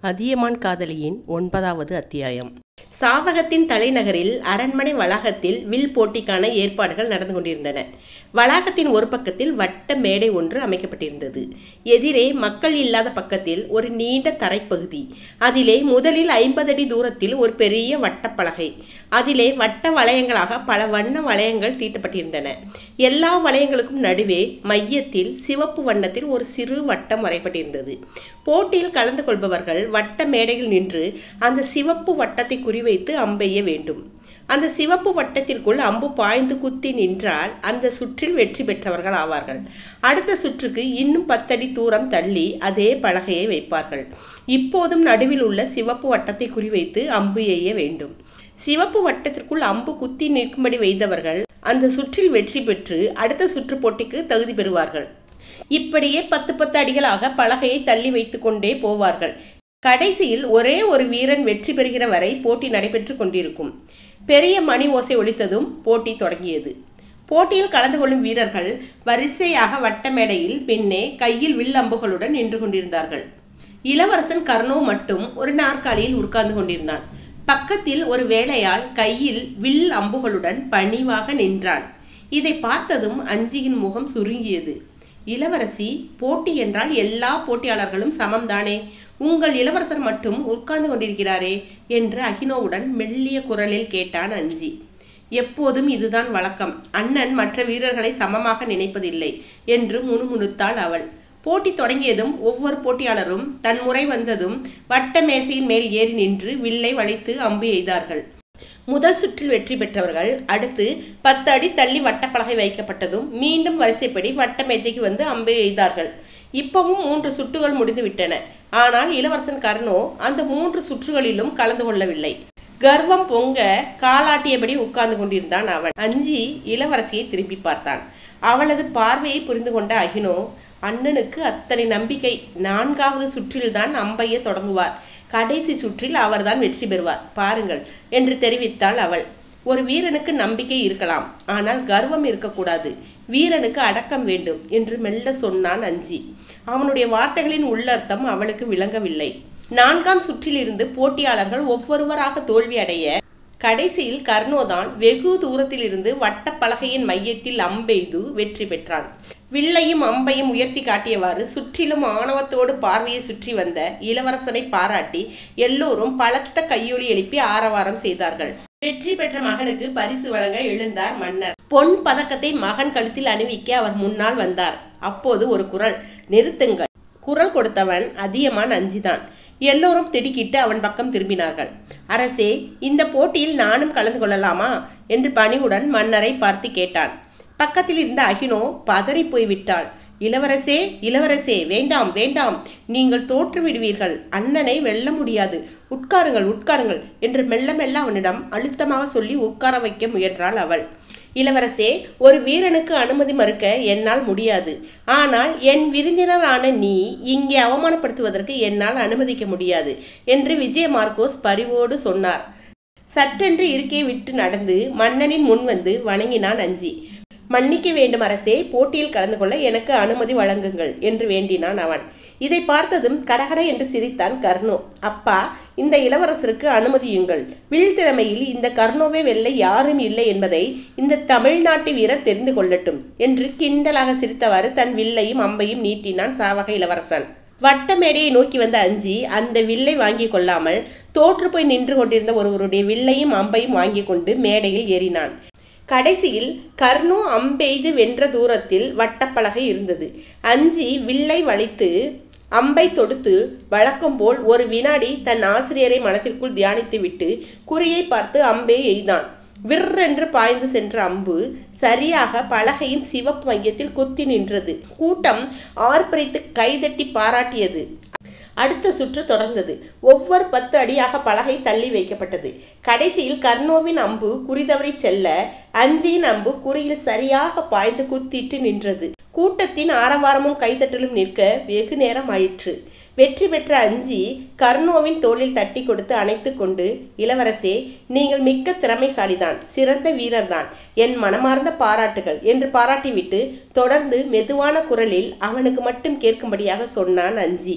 அதியமான் காதலியின் ஒன்பதாவது அத்தியாயம் சாவகத்தின் தலைநகரில் அரண்மனை வளாகத்தில் வில் போட்டிக்கான ஏற்பாடுகள் நடந்து கொண்டிருந்தன வளாகத்தின் ஒரு பக்கத்தில் வட்ட மேடை ஒன்று அமைக்கப்பட்டிருந்தது எதிரே மக்கள் இல்லாத பக்கத்தில் ஒரு நீண்ட தரைப்பகுதி அதிலே முதலில் ஐம்பது அடி தூரத்தில் ஒரு பெரிய வட்டப்பலகை அதிலே வட்ட வளையங்களாக பல வண்ண வளையங்கள் தீட்டப்பட்டிருந்தன எல்லா வளையங்களுக்கும் நடுவே மையத்தில் சிவப்பு வண்ணத்தில் ஒரு சிறு வட்டம் வரையப்பட்டிருந்தது போட்டியில் கலந்து கொள்பவர்கள் வட்ட மேடையில் நின்று அந்த சிவப்பு வட்டத்தை குறிவைத்து அம்பெய்ய வேண்டும் அந்த சிவப்பு வட்டத்திற்குள் அம்பு பாய்ந்து குத்தி நின்றால் அந்த சுற்றில் வெற்றி பெற்றவர்கள் ஆவார்கள் அடுத்த சுற்றுக்கு இன்னும் பத்தடி தூரம் தள்ளி அதே பலகையை வைப்பார்கள் இப்போதும் நடுவில் உள்ள சிவப்பு வட்டத்தை குறிவைத்து அம்பு எய்ய வேண்டும் சிவப்பு வட்டத்திற்குள் அம்பு குத்தி நிற்கும்படி வைத்தவர்கள் அந்த சுற்றில் வெற்றி பெற்று அடுத்த சுற்று போட்டிக்கு தகுதி பெறுவார்கள் இப்படியே பத்து பத்து அடிகளாக பலகையை தள்ளி வைத்துக் கொண்டே போவார்கள் கடைசியில் ஒரே ஒரு வீரன் வெற்றி பெறுகிற வரை போட்டி நடைபெற்று கொண்டிருக்கும் பெரிய மணி ஓசை ஒலித்ததும் போட்டி தொடங்கியது போட்டியில் கலந்து கொள்ளும் வீரர்கள் வரிசையாக வட்ட மேடையில் பின்னே கையில் வில் அம்புகளுடன் நின்று கொண்டிருந்தார்கள் இளவரசன் கர்ணோ மட்டும் ஒரு நாற்காலியில் உட்கார்ந்து கொண்டிருந்தான் பக்கத்தில் ஒரு வேலையால் கையில் வில் அம்புகளுடன் பணிவாக நின்றான் இதை பார்த்ததும் அஞ்சியின் முகம் சுருங்கியது இளவரசி போட்டி என்றால் எல்லா போட்டியாளர்களும் சமம்தானே உங்கள் இளவரசர் மட்டும் உட்கார்ந்து கொண்டிருக்கிறாரே என்று அகினோவுடன் மெல்லிய குரலில் கேட்டான் அஞ்சி எப்போதும் இதுதான் வழக்கம் அண்ணன் மற்ற வீரர்களை சமமாக நினைப்பதில்லை என்று முணுமுணுத்தாள் அவள் போட்டி தொடங்கியதும் ஒவ்வொரு போட்டியாளரும் தன் முறை வந்ததும் வட்ட மேசையின் மேல் ஏறி நின்று வில்லை வளைத்து அம்பு எய்தார்கள் முதல் சுற்றில் வெற்றி பெற்றவர்கள் அடுத்து பத்து அடி தள்ளி வட்டப்பலகை வைக்கப்பட்டதும் மீண்டும் வரிசைப்படி வட்ட மேஜைக்கு வந்து அம்பு எய்தார்கள் இப்பவும் மூன்று சுற்றுகள் முடிந்து விட்டன ஆனால் இளவரசன் கர்ணோ அந்த மூன்று சுற்றுகளிலும் கலந்து கொள்ளவில்லை கர்வம் பொங்க காலாட்டியபடி உட்கார்ந்து கொண்டிருந்தான் அவன் அஞ்சி இளவரசியை திரும்பி பார்த்தான் அவளது பார்வையை புரிந்து கொண்ட அகினோ அண்ணனுக்கு அத்தனை நம்பிக்கை நான்காவது சுற்றில்தான் அம்பைய தொடங்குவார் கடைசி சுற்றில் அவர்தான் வெற்றி பெறுவார் பாருங்கள் என்று தெரிவித்தாள் அவள் ஒரு வீரனுக்கு நம்பிக்கை இருக்கலாம் ஆனால் கர்வம் இருக்கக்கூடாது வீரனுக்கு அடக்கம் வேண்டும் என்று மெல்ல சொன்னான் அஞ்சி அவனுடைய வார்த்தைகளின் உள்ளர்த்தம் அவளுக்கு விளங்கவில்லை நான்காம் சுற்றிலிருந்து போட்டியாளர்கள் ஒவ்வொருவராக தோல்வி அடைய கடைசியில் கர்ணோதான் வெகு தூரத்தில் இருந்து வட்ட பலகையின் மையத்தில் அம்பெய்து வெற்றி பெற்றான் வில்லையும் அம்பையும் உயர்த்தி காட்டியவாறு சுற்றிலும் ஆணவத்தோடு பார்வையை சுற்றி வந்த இளவரசனை பாராட்டி எல்லோரும் பலத்த கையொலி எழுப்பி ஆரவாரம் செய்தார்கள் வெற்றி பெற்ற மகனுக்கு பரிசு வழங்க எழுந்தார் மன்னர் பொன் பதக்கத்தை மகன் கழுத்தில் அணிவிக்க அவர் முன்னால் வந்தார் அப்போது ஒரு குரல் நிறுத்துங்கள் குரல் கொடுத்தவன் அதியமான் அஞ்சிதான் எல்லோரும் திடுக்கிட்டு அவன் பக்கம் திரும்பினார்கள் அரசே இந்த போட்டியில் நானும் கலந்து கொள்ளலாமா என்று பணிவுடன் மன்னரை பார்த்து கேட்டான் பக்கத்தில் இருந்த அகினோ பதறி போய்விட்டாள் இளவரசே இளவரசே வேண்டாம் வேண்டாம் நீங்கள் தோற்று விடுவீர்கள் அண்ணனை வெல்ல முடியாது உட்காருங்கள் உட்காருங்கள் என்று மெல்ல மெல்ல அவனிடம் அழுத்தமாக சொல்லி உட்கார வைக்க முயன்றாள் அவள் இளவரசே ஒரு வீரனுக்கு அனுமதி மறுக்க என்னால் முடியாது ஆனால் என் விருந்தினரான நீ இங்கே அவமானப்படுத்துவதற்கு என்னால் அனுமதிக்க முடியாது என்று விஜய மார்க்கோஸ் பரிவோடு சொன்னார் சற்றென்று இருக்கையை விட்டு நடந்து மன்னனின் முன் வந்து வணங்கினான் அஞ்சி மன்னிக்க வேண்டும் அரசே போட்டியில் கலந்து கொள்ள எனக்கு அனுமதி வழங்குங்கள் என்று வேண்டினான் அவன் இதை பார்த்ததும் கடகட என்று சிரித்தான் கர்ணோ அப்பா இந்த இளவரசருக்கு அனுமதியுங்கள் வில் திறமையில் இந்த கர்ணோவை வெல்ல யாரும் இல்லை என்பதை இந்த தமிழ்நாட்டு வீரர் தெரிந்து கொள்ளட்டும் என்று கிண்டலாக சிரித்தவாறு தன் வில்லையும் அம்பையும் நீட்டினான் சாவக இளவரசன் வட்ட மேடையை நோக்கி வந்த அஞ்சி அந்த வில்லை வாங்கி கொள்ளாமல் தோற்று போய் நின்று கொண்டிருந்த ஒருவருடைய வில்லையும் அம்பையும் வாங்கி கொண்டு மேடையில் ஏறினான் கடைசியில் கர்ணோ அம்பெய்து வென்ற தூரத்தில் வட்டப்பலகை இருந்தது அஞ்சி வில்லை வளைத்து அம்பை தொடுத்து வழக்கம் போல் ஒரு வினாடி தன் ஆசிரியரை மனத்திற்குள் தியானித்து விட்டு குறியை பார்த்து அம்பை எய்தான் விற்றென்று பாய்ந்து சென்ற அம்பு சரியாக பலகையின் சிவப்பு மையத்தில் குத்தி நின்றது கூட்டம் ஆர்ப்பரித்து கைதட்டி பாராட்டியது அடுத்த சுற்று தொடர்ந்தது ஒவ்வொரு பத்து அடியாக பலகை தள்ளி வைக்கப்பட்டது கடைசியில் கர்ணோவின் அம்பு குறிதவறி செல்ல அஞ்சியின் அம்பு குறியில் சரியாக பாய்ந்து குத்திட்டு நின்றது கூட்டத்தின் ஆரவாரமும் கைதட்டலும் நிற்க வெகு நேரம் ஆயிற்று வெற்றி பெற்ற அஞ்சி கர்ணோவின் தோளில் தட்டி கொடுத்து அணைத்து கொண்டு இளவரசே நீங்கள் மிக்க திறமைசாலிதான் சிறந்த வீரர்தான் என் மனமார்ந்த பாராட்டுகள் என்று பாராட்டிவிட்டு தொடர்ந்து மெதுவான குரலில் அவனுக்கு மட்டும் கேட்கும்படியாக சொன்னான் அஞ்சி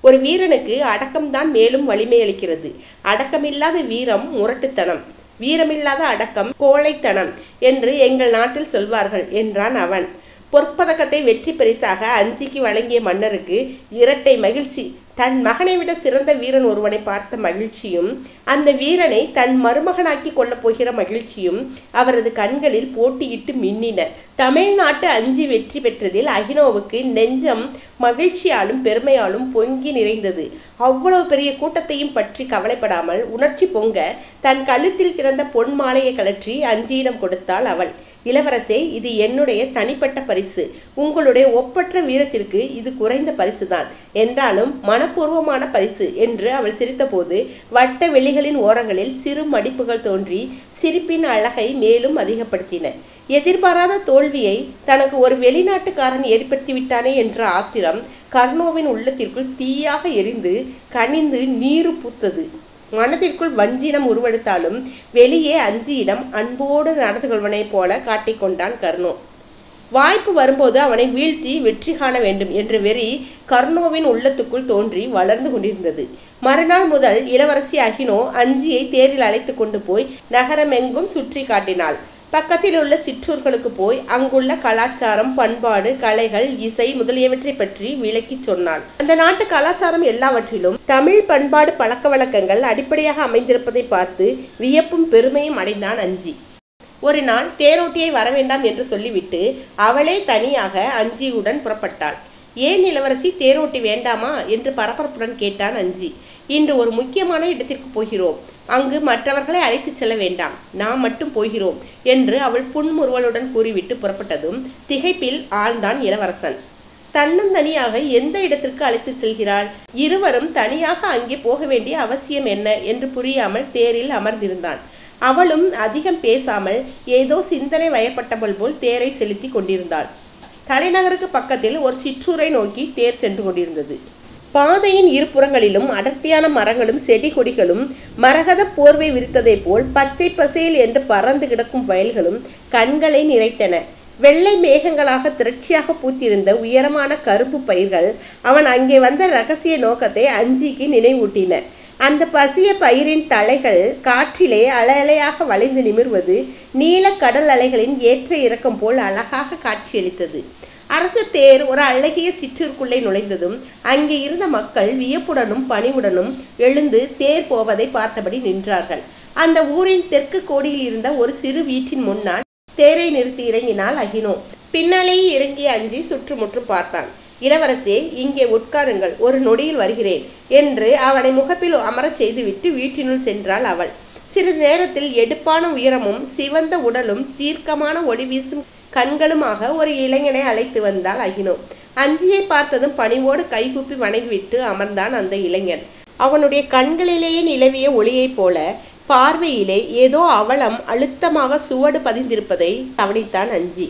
ஒரு வீரனுக்கு அடக்கம்தான் மேலும் வலிமை அளிக்கிறது அடக்கமில்லாத வீரம் முரட்டுத்தனம் வீரமில்லாத அடக்கம் கோழைத்தனம் என்று எங்கள் நாட்டில் சொல்வார்கள் என்றான் அவன் பொற்பதக்கத்தை வெற்றி பரிசாக அஞ்சிக்கு வழங்கிய மன்னருக்கு இரட்டை மகிழ்ச்சி தன் மகனை விட சிறந்த வீரன் ஒருவனை பார்த்த மகிழ்ச்சியும் அந்த வீரனை தன் மருமகனாக்கி கொள்ளப் போகிற மகிழ்ச்சியும் அவரது கண்களில் போட்டியிட்டு மின்னின தமிழ்நாட்டு அஞ்சி வெற்றி பெற்றதில் அகினோவுக்கு நெஞ்சம் மகிழ்ச்சியாலும் பெருமையாலும் பொங்கி நிறைந்தது அவ்வளவு பெரிய கூட்டத்தையும் பற்றி கவலைப்படாமல் உணர்ச்சி பொங்க தன் கழுத்தில் கிடந்த பொன் மாலையை கழற்றி அஞ்சியிடம் கொடுத்தாள் அவள் இளவரசே இது என்னுடைய தனிப்பட்ட பரிசு உங்களுடைய ஒப்பற்ற வீரத்திற்கு இது குறைந்த பரிசுதான் என்றாலும் மனப்பூர்வமான பரிசு என்று அவள் சிரித்தபோது வட்ட வெளிகளின் ஓரங்களில் சிறு மடிப்புகள் தோன்றி சிரிப்பின் அழகை மேலும் அதிகப்படுத்தின எதிர்பாராத தோல்வியை தனக்கு ஒரு வெளிநாட்டுக்காரன் ஏற்படுத்தி விட்டானே என்ற ஆத்திரம் கர்ணோவின் உள்ளத்திற்குள் தீயாக எரிந்து கனிந்து நீரு பூத்தது மனதிற்குள் வஞ்சினம் உருவெடுத்தாலும் வெளியே அஞ்சியிடம் அன்போடு நடந்து கொள்வனைப் போல காட்டிக்கொண்டான் கர்ணோ வாய்ப்பு வரும்போது அவனை வீழ்த்தி வெற்றி காண வேண்டும் என்ற வெறி கர்ணோவின் உள்ளத்துக்குள் தோன்றி வளர்ந்து கொண்டிருந்தது மறுநாள் முதல் இளவரசி அகினோ அஞ்சியை தேரில் அழைத்து கொண்டு போய் நகரமெங்கும் சுற்றி காட்டினாள் பக்கத்தில் உள்ள சிற்றூர்களுக்கு போய் அங்குள்ள கலாச்சாரம் பண்பாடு கலைகள் இசை முதலியவற்றை பற்றி விளக்கி சொன்னாள் அந்த நாட்டு கலாச்சாரம் எல்லாவற்றிலும் தமிழ் பண்பாடு பழக்க வழக்கங்கள் அடிப்படையாக அமைந்திருப்பதை பார்த்து வியப்பும் பெருமையும் அடைந்தான் அஞ்சி ஒரு நாள் தேரோட்டியை வரவேண்டாம் என்று சொல்லிவிட்டு அவளே தனியாக அஞ்சியுடன் புறப்பட்டாள் ஏன் இளவரசி தேரோட்டி வேண்டாமா என்று பரபரப்புடன் கேட்டான் அஞ்சி இன்று ஒரு முக்கியமான இடத்திற்கு போகிறோம் அங்கு மற்றவர்களை அழைத்துச் செல்ல வேண்டாம் நாம் மட்டும் போகிறோம் என்று அவள் புன்முறுவலுடன் கூறிவிட்டு புறப்பட்டதும் திகைப்பில் ஆழ்ந்தான் இளவரசன் தன்னந்தனியாக எந்த இடத்திற்கு அழைத்துச் செல்கிறாள் இருவரும் தனியாக அங்கே போக வேண்டிய அவசியம் என்ன என்று புரியாமல் தேரில் அமர்ந்திருந்தான் அவளும் அதிகம் பேசாமல் ஏதோ சிந்தனை வயப்பட்டவள் போல் தேரை செலுத்தி கொண்டிருந்தாள் தலைநகருக்கு பக்கத்தில் ஒரு சிற்றூரை நோக்கி தேர் சென்று கொண்டிருந்தது பாதையின் இருபுறங்களிலும் அடர்த்தியான மரங்களும் செடி கொடிகளும் மரகத போர்வை விரித்ததைப் போல் பச்சை பசேல் என்று பறந்து கிடக்கும் வயல்களும் கண்களை நிறைத்தன வெள்ளை மேகங்களாக திரட்சியாக பூத்திருந்த உயரமான கருப்பு பயிர்கள் அவன் அங்கே வந்த ரகசிய நோக்கத்தை அஞ்சிக்கு நினைவூட்டின அந்த பசிய பயிரின் தலைகள் காற்றிலே அலையலையாக வளைந்து நிமிர்வது நீல கடல் அலைகளின் ஏற்ற இறக்கம் போல் அழகாக காட்சியளித்தது அரசு தேர் ஒரு அழகிய சிற்றிற்குள்ளே நுழைந்ததும் அங்கே இருந்த மக்கள் வியப்புடனும் பணிவுடனும் எழுந்து தேர் போவதை பார்த்தபடி நின்றார்கள் அந்த ஊரின் தெற்கு கோடியில் இருந்த ஒரு சிறு வீட்டின் முன்னால் தேரை நிறுத்தி இறங்கினாள் அகினோ பின்னாலே இறங்கிய அஞ்சி சுற்றுமுற்றும் பார்த்தான் இளவரசே இங்கே உட்காருங்கள் ஒரு நொடியில் வருகிறேன் என்று அவனை முகப்பில் அமரச் செய்துவிட்டு வீட்டினுள் சென்றாள் அவள் சிறிது நேரத்தில் எடுப்பான உயரமும் சிவந்த உடலும் தீர்க்கமான ஒளி வீசும் கண்களுமாக ஒரு இளைஞனை அழைத்து வந்தாள் அகினோ அஞ்சியை பார்த்ததும் பணிவோடு கைகூப்பி வணங்கிவிட்டு அமர்ந்தான் அந்த இளைஞன் அவனுடைய கண்களிலேயே நிலவிய ஒளியைப் போல பார்வையிலே ஏதோ அவலம் அழுத்தமாக சுவடு பதிந்திருப்பதை கவனித்தான் அஞ்சி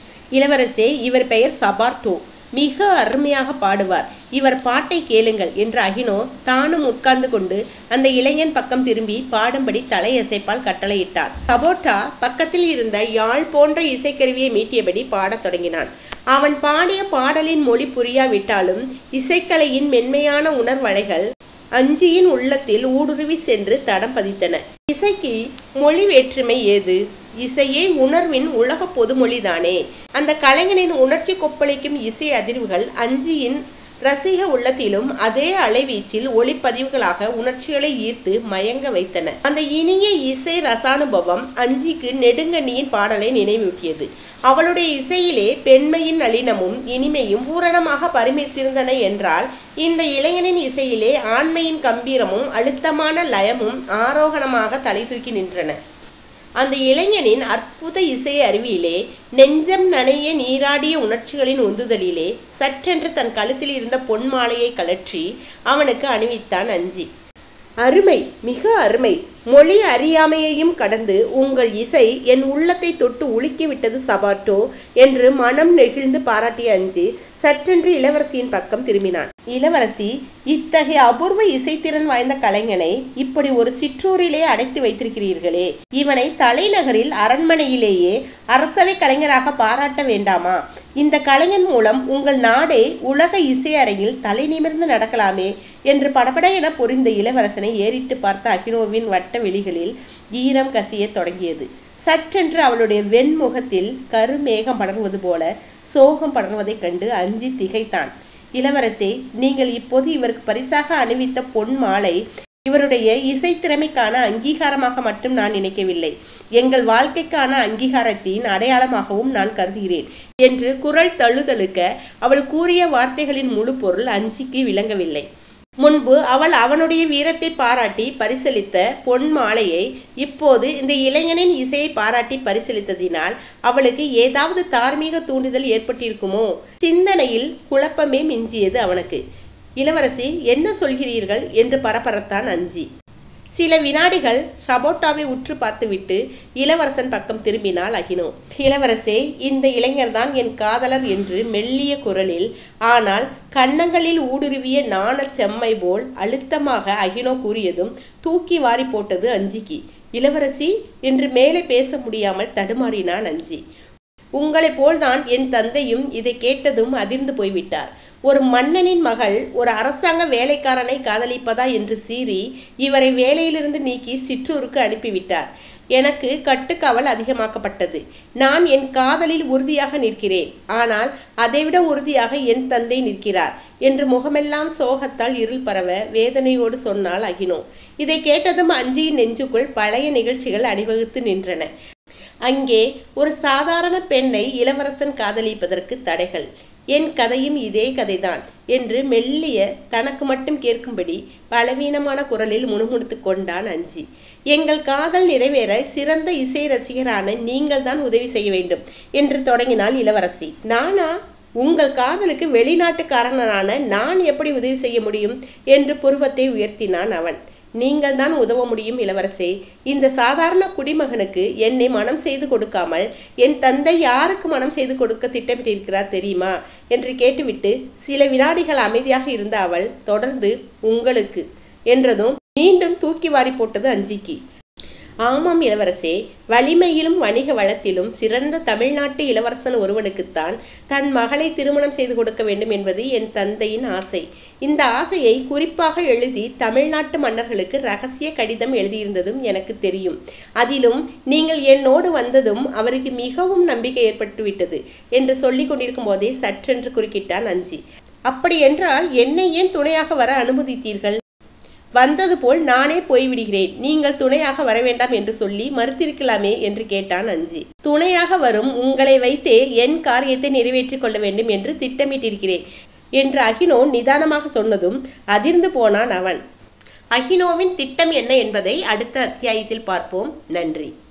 இளவரசே இவர் பெயர் சபார்டோ மிக அருமையாக பாடுவார் இவர் பாட்டை கேளுங்கள் என்று அகினோ தானும் உட்கார்ந்து கொண்டு அந்த இளைஞன் பக்கம் திரும்பி பாடும்படி தலையசைப்பால் கட்டளையிட்டார் சபோட்டா பக்கத்தில் இருந்த யாழ் போன்ற இசைக்கருவியை மீட்டியபடி பாடத் தொடங்கினான் அவன் பாடிய பாடலின் மொழி புரியாவிட்டாலும் இசைக்கலையின் மென்மையான உணர்வலைகள் அஞ்சியின் உள்ளத்தில் ஊடுருவி சென்று தடம் பதித்தன இசைக்கு மொழி வேற்றுமை ஏது இசையே உணர்வின் உலக பொதுமொழிதானே அந்த கலைஞனின் உணர்ச்சி கொப்பளிக்கும் இசை அதிர்வுகள் அஞ்சியின் ரசிக உள்ளத்திலும் அதே அலைவீச்சில் ஒளிப்பதிவுகளாக உணர்ச்சிகளை ஈர்த்து மயங்க வைத்தன அந்த இனிய இசை ரசானுபவம் அஞ்சிக்கு நெடுங்கண்ணியின் பாடலை நினைவூட்டியது அவளுடைய இசையிலே பெண்மையின் நளினமும் இனிமையும் பூரணமாக பரிமித்திருந்தன என்றால் இந்த இளைஞனின் இசையிலே ஆண்மையின் கம்பீரமும் அழுத்தமான லயமும் ஆரோகணமாக தலை தூக்கி நின்றன அந்த இளைஞனின் அற்புத இசை அறிவியிலே நெஞ்சம் நனைய நீராடிய உணர்ச்சிகளின் உந்துதலிலே சற்றென்று தன் கழுத்தில் இருந்த பொன் மாலையை கழற்றி அவனுக்கு அணிவித்தான் அஞ்சி அருமை மிக அருமை மொழி அறியாமையையும் கடந்து உங்கள் இசை என் உள்ளத்தை தொட்டு உலுக்கி விட்டது சபாட்டோ என்று மனம் நெகிழ்ந்து பாராட்டிய அஞ்சி சற்றென்று இளவரசியின் பக்கம் திரும்பினான் இளவரசி இத்தகைய அபூர்வ இசைத்திறன் வாய்ந்த கலைஞனை இப்படி ஒரு சிற்றூரிலே அடைத்து வைத்திருக்கிறீர்களே இவனை தலைநகரில் அரண்மனையிலேயே அரசவை கலைஞராக பாராட்ட வேண்டாமா இந்த கலைஞன் மூலம் உங்கள் நாடே உலக இசையறையில் தலை நிமிர்ந்து நடக்கலாமே என்று படபட என பொறிந்த இளவரசனை ஏறிட்டு பார்த்த அகினோவின் வட்ட வெளிகளில் ஈரம் கசிய தொடங்கியது சற்றென்று அவளுடைய வெண்முகத்தில் கருமேகம் படர்வது போல சோகம் படர்வதைக் கண்டு அஞ்சி திகைத்தான் இளவரசே நீங்கள் இப்போது இவருக்கு பரிசாக அணிவித்த பொன் மாலை இவருடைய இசைத்திறமைக்கான அங்கீகாரமாக மட்டும் நான் நினைக்கவில்லை எங்கள் வாழ்க்கைக்கான அங்கீகாரத்தின் அடையாளமாகவும் நான் கருதுகிறேன் என்று குரல் தழுதழுக்க அவள் கூறிய வார்த்தைகளின் முழு பொருள் அஞ்சிக்கு விளங்கவில்லை முன்பு அவள் அவனுடைய வீரத்தை பாராட்டி பரிசளித்த பொன் மாலையை இப்போது இந்த இளைஞனின் இசையை பாராட்டி பரிசளித்ததினால் அவளுக்கு ஏதாவது தார்மீக தூண்டுதல் ஏற்பட்டிருக்குமோ சிந்தனையில் குழப்பமே மிஞ்சியது அவனுக்கு இளவரசி என்ன சொல்கிறீர்கள் என்று பரபரத்தான் அஞ்சி சில வினாடிகள் சபோட்டாவை உற்று பார்த்துவிட்டு இளவரசன் பக்கம் திரும்பினாள் அகினோ இளவரசே இந்த இளைஞர்தான் என் காதலர் என்று மெல்லிய குரலில் ஆனால் கன்னங்களில் ஊடுருவிய நாணச் செம்மை போல் அழுத்தமாக அகினோ கூறியதும் தூக்கி வாரி போட்டது அஞ்சிக்கு இளவரசி என்று மேலே பேச முடியாமல் தடுமாறினான் அஞ்சி உங்களைப் போல்தான் என் தந்தையும் இதை கேட்டதும் அதிர்ந்து போய்விட்டார் ஒரு மன்னனின் மகள் ஒரு அரசாங்க வேலைக்காரனை காதலிப்பதா என்று சீறி இவரை வேலையிலிருந்து நீக்கி சிற்றூருக்கு அனுப்பிவிட்டார் எனக்கு கட்டுக்காவல் அதிகமாக்கப்பட்டது நான் என் காதலில் உறுதியாக நிற்கிறேன் ஆனால் அதைவிட உறுதியாக என் தந்தை நிற்கிறார் என்று முகமெல்லாம் சோகத்தால் இருள் பரவ வேதனையோடு சொன்னாள் அகினோ இதை கேட்டதும் அஞ்சியின் நெஞ்சுக்குள் பழைய நிகழ்ச்சிகள் அணிவகுத்து நின்றன அங்கே ஒரு சாதாரண பெண்ணை இளவரசன் காதலிப்பதற்கு தடைகள் என் கதையும் இதே கதைதான் என்று மெல்லிய தனக்கு மட்டும் கேட்கும்படி பலவீனமான குரலில் முணுமுணுத்து கொண்டான் அஞ்சி எங்கள் காதல் நிறைவேற சிறந்த இசை ரசிகரான நீங்கள் தான் உதவி செய்ய வேண்டும் என்று தொடங்கினாள் இளவரசி நானா உங்கள் காதலுக்கு வெளிநாட்டுக்காரனான நான் எப்படி உதவி செய்ய முடியும் என்று புருவத்தை உயர்த்தினான் அவன் நீங்கள் தான் உதவ முடியும் இளவரசே இந்த சாதாரண குடிமகனுக்கு என்னை மனம் செய்து கொடுக்காமல் என் தந்தை யாருக்கு மனம் செய்து கொடுக்க திட்டமிட்டிருக்கிறார் தெரியுமா என்று கேட்டுவிட்டு சில வினாடிகள் அமைதியாக இருந்த அவள் தொடர்ந்து உங்களுக்கு என்றதும் மீண்டும் தூக்கி வாரி போட்டது அஞ்சிக்கு ஆமாம் இளவரசே வலிமையிலும் வணிக வளத்திலும் சிறந்த தமிழ்நாட்டு இளவரசன் ஒருவனுக்குத்தான் தன் மகளை திருமணம் செய்து கொடுக்க வேண்டும் என்பது என் தந்தையின் ஆசை இந்த ஆசையை குறிப்பாக எழுதி தமிழ்நாட்டு மன்னர்களுக்கு ரகசிய கடிதம் எழுதியிருந்ததும் எனக்கு தெரியும் அதிலும் நீங்கள் என்னோடு வந்ததும் அவருக்கு மிகவும் நம்பிக்கை ஏற்பட்டுவிட்டது என்று சொல்லிக் கொண்டிருக்கும் போதே சற்றென்று குறுக்கிட்டான் அஞ்சி அப்படி என்றால் என்னை ஏன் துணையாக வர அனுமதித்தீர்கள் வந்தது போல் நானே போய்விடுகிறேன் நீங்கள் துணையாக வர வேண்டாம் என்று சொல்லி மறுத்திருக்கலாமே என்று கேட்டான் அஞ்சி துணையாக வரும் உங்களை வைத்தே என் காரியத்தை நிறைவேற்றிக் கொள்ள வேண்டும் என்று திட்டமிட்டிருக்கிறேன் என்று அகினோ நிதானமாக சொன்னதும் அதிர்ந்து போனான் அவன் அகினோவின் திட்டம் என்ன என்பதை அடுத்த அத்தியாயத்தில் பார்ப்போம் நன்றி